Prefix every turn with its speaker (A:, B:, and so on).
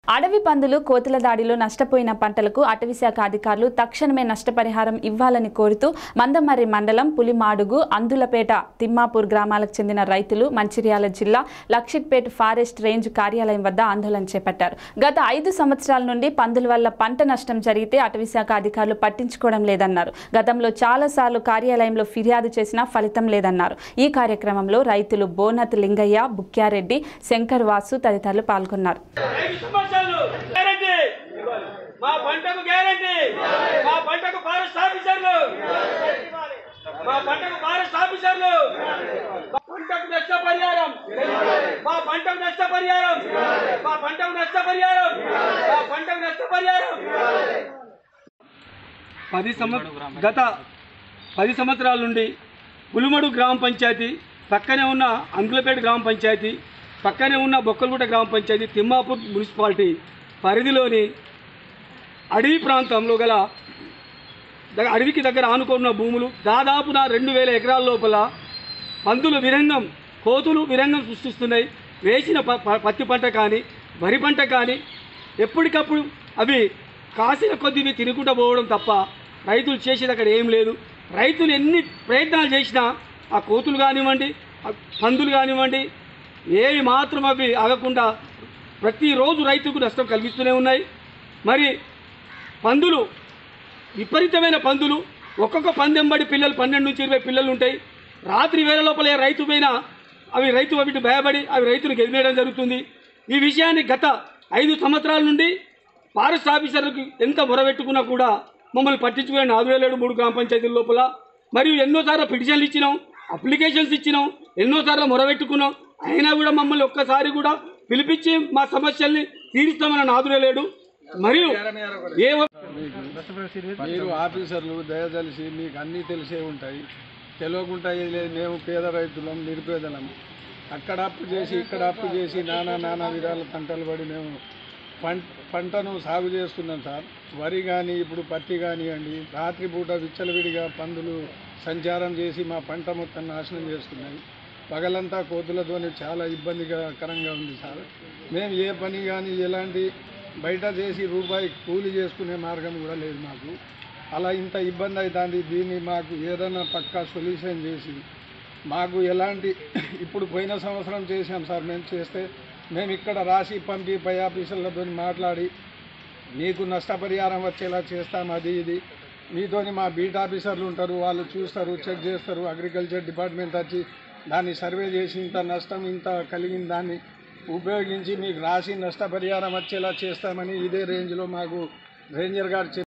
A: అడవి పందులు కోతుల దాడిలో నష్టపోయిన పంటలకు అటవీశాఖ అధికారులు తక్షణమే నష్టపరిహారం ఇవ్వాలని కోరుతూ మందమర్రి మండలం పులిమాడుగు అందులపేట తిమ్మాపూర్ గ్రామాలకు చెందిన రైతులు మంచిర్యాల జిల్లా లక్షిట్పేట్ ఫారెస్ట్ రేంజ్ కార్యాలయం వద్ద ఆందోళన చేపట్టారు గత ఐదు సంవత్సరాల నుండి పందుల వల్ల పంట నష్టం జరిగితే అటవీశాఖ అధికారులు పట్టించుకోవడం లేదన్నారు గతంలో చాలాసార్లు కార్యాలయంలో ఫిర్యాదు చేసినా ఫలితం లేదన్నారు ఈ కార్యక్రమంలో రైతులు బోనత్ లింగయ్య బుక్యారెడ్డి శంకర్ వాసు తదితరులు పాల్గొన్నారు
B: ఐదు సంవత్సరాలు గ్యారంటీ మా పంటకు గ్యారంటీ మా పంటకు ఫారెస్ట్ ఆఫీసర్లు మా పంటకు ఫారెస్ట్ ఆఫీసర్లు మా పంటకు నష్టపరిహారం మా పంటకు నష్టపరిహారం మా పంటకు నష్టపరిహారం మా పంటకు నష్టపరిహారం పది సంవత్సరం గత పది సంవత్సరాల నుండి పులుమడు గ్రామ పంచాయతీ పక్కనే ఉన్న అంగులపేట గ్రామ పంచాయతీ పక్కనే ఉన్న బొక్కలగుట్ట గ్రామ పంచాయతీ తిమ్మాపూర్ మున్సిపాలిటీ పరిధిలోని అడవి ప్రాంతంలో గల ద- అడవికి దగ్గర ఆనుకున్న భూములు దాదాపున రెండు వేల ఎకరాల లోపల పందులు విరంగం కోతులు విరంగం సృష్టిస్తున్నాయి వేసిన ప- ప- పత్తి పంట కానీ వరి పంట కానీ ఎప్పటికప్పుడు అవి కాసిన కొద్దివి తినుకుంటూ పోవడం తప్ప రైతులు చేసేది అక్కడ ఏం లేదు రైతులు ఎన్ని ప్రయత్నాలు చేసినా ఆ కోతులు కానివ్వండి ఆ పందులు కానివ్వండి ఏవి మాత్రం అవి ఆగకుండా ప్రతిరోజు రైతుకు నష్టం కలిగిస్తూనే ఉన్నాయి మరి పందులు విపరీతమైన పందులు ఒక్కొక్క పందెంబడి పిల్లలు పన్నెండు నుంచి ఇరవై పిల్లలు ఉంటాయి రాత్రి వేళ లోపల ఏ రైతు పైన అవి రైతు వీటి భయపడి అవి రైతులకు ఎదిరేయడం జరుగుతుంది ఈ విషయాన్ని గత ఐదు సంవత్సరాల నుండి ఫారెస్ట్ ఆఫీసర్లకు ఎంత మొరబెట్టుకున్నా కూడా మమ్మల్ని పట్టించుకునే నాదువేలేడు మూడు గ్రామ పంచాయతీల లోపల మరియు ఎన్నోసార్లు పిటిషన్లు ఇచ్చినాం అప్లికేషన్స్ ఇచ్చినాం ఎన్నోసార్లు మొరబెట్టుకున్నాం అయినా కూడా మమ్మల్ని ఒక్కసారి కూడా పిలిపించి మా సమస్యల్ని తీరుస్తామన్న నాదురేలేడు మరియు ఏ ఒక్క-
C: మీరు ఆఫీసర్లు దయదలిసి మీకు అన్నీ తెలిసే ఉంటాయి తెలియకుండా ఏం లేదు మేము పేద రైతులం నిరుపేదలం అక్కడ అప్పు చేసి ఇక్కడ అప్పు చేసి నానా నానా విధాల తంటలు పడి మేము పంట పంటను సాగు చేస్తున్నాం సార్ వరి కానీ ఇప్పుడు పత్తి కానివ్వండి రాత్రిపూట విచ్చలవిడిగా పందులు సంచారం చేసి మా పంట మొత్తం నాశనం చేస్తున్నాయి పగలంతా కోతులతోని చాలా ఇబ్బందికరంగా ఉంది సార్ మేము ఏ పని కానీ ఎలాంటి బయట చేసి రూపాయి కూలి చేసుకునే మార్గం కూడా లేదు మాకు అలా ఇంత ఇబ్బంది అవుతుంది దీన్ని మాకు ఏదైనా పక్కా సొల్యూషన్ చేసి మాకు ఎలాంటి ఇప్పుడు పోయిన సంవత్సరం చేసాం సార్ మేము చేస్తే మేము ఇక్కడ రాసి పంపి పై ఆఫీసర్లతో మాట్లాడి మీకు నష్టపరిహారం వచ్చేలా చేస్తాం అది ఇది మీతోని మా బీట్ ఆఫీసర్లు ఉంటారు వాళ్ళు చూస్తారు చెక్ చేస్తారు అగ్రికల్చర్ డిపార్ట్మెంట్ వచ్చి దాన్ని సర్వే చేసి ఇంత నష్టం ఇంత కలిగిన దాన్ని ఉపయోగించి మీకు రాసి నష్టపరిహారం వచ్చేలా చేస్తామని ఇదే రేంజ్లో మాకు రేంజర్ గారు చెప్పారు